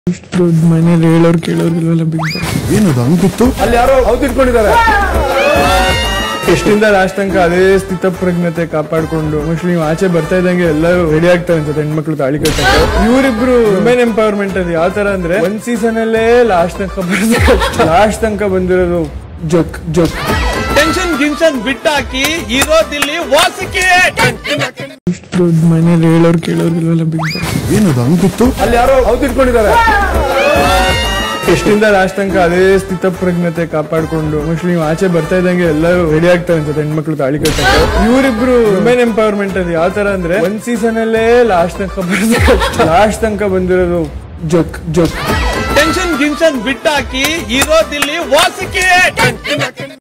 ಇಷ್ಟು ದೊಡ್ಡ ಮನೇಲಿ ಹೇಳೋರು ಕೇಳೋರು ಇಲ್ವಲ್ಲ ಬಿಗ್ ಬಾಸ್ ಏನದು ಹಂಗ್ ಗೊತ್ತು ಅಲ್ಲಿ ಯಾರೋ ಇಟ್ಕೊಂಡಿದ್ದಾರೆ ಎಷ್ಟಿಂದ ಲಾಸ್ಟ್ ತನಕ ಅದೇ ಸ್ಥಿತಪ್ರಜ್ಞತೆ ಕಾಪಾಡ್ಕೊಂಡು ಮೋಸ್ಟ್ಲಿ ನೀವು ಆಚೆ ಬರ್ತಾ ಇದ್ದಂಗೆ ಎಲ್ಲರೂ ರೆಡಿ ಆಗ್ತಾರೆ ಅನ್ಸುತ್ತೆ ಹೆಣ್ಮಕ್ಳು ತಾಳಿ ಕಟ್ಟಕ್ಕೆ ಇವರಿಬ್ರು ವುಮೆನ್ ಎಂಪವರ್ಮೆಂಟ್ ಅದು ಯಾವ ತರ ಅಂದ್ರೆ ಒಂದ್ ಸೀಸನ್ ಅಲ್ಲೇ ಲಾಸ್ಟ್ ತನಕ ಲಾಸ್ಟ್ ತನಕ ಬಂದಿರೋದು ಜೋಕ್ ಜೋಕ್ ಟೆನ್ಷನ್ ಗಿನ್ಷನ್ ಬಿಟ್ಟಾಕಿ ಇರೋದಿಲ್ಲಿ ವಾಸಿಕೆ ಇಷ್ಟು ದೊಡ್ಡ ಮನೇಲಿ ಹೇಳೋರು ಕೇಳೋರು ಇಲ್ವಲ್ಲ ಬಿಗ್ ಬಾಸ್ ಏನದು ಹಂಗ್ ಗೊತ್ತು ಅಲ್ಲಿ ಯಾರೋ ಇಟ್ಕೊಂಡಿದ್ದಾರೆ ಎಷ್ಟಿಂದ ಲಾಸ್ಟ್ ತನಕ ಅದೇ ಸ್ಥಿತಪ್ರಜ್ಞತೆ ಕಾಪಾಡ್ಕೊಂಡು ಮೋಸ್ಟ್ಲಿ ನೀವು ಆಚೆ ಬರ್ತಾ ಇದ್ದಂಗೆ ಎಲ್ಲರೂ ರೆಡಿ ಆಗ್ತಾರೆ ಅನ್ಸುತ್ತೆ ಹೆಣ್ಮಕ್ಳು ತಾಳಿ ಕಟ್ಟಕ್ಕೆ ಇವರಿಬ್ರು ವುಮೆನ್ ಎಂಪವರ್ಮೆಂಟ್ ಅದು ಯಾವ ತರ ಅಂದ್ರೆ ಒಂದ್ ಸೀಸನ್ ಅಲ್ಲೇ ಲಾಸ್ಟ್ ತನಕ ಲಾಸ್ಟ್ ತನಕ ಬಂದಿರೋದು ಜೋಕ್ ಜೋಕ್ ಟೆನ್ಷನ್ ಗಿನ್ಷನ್ ಬಿಟ್ಟಾಕಿ ಇರೋದಿಲ್ಲಿ ವಾಸಿಕೆ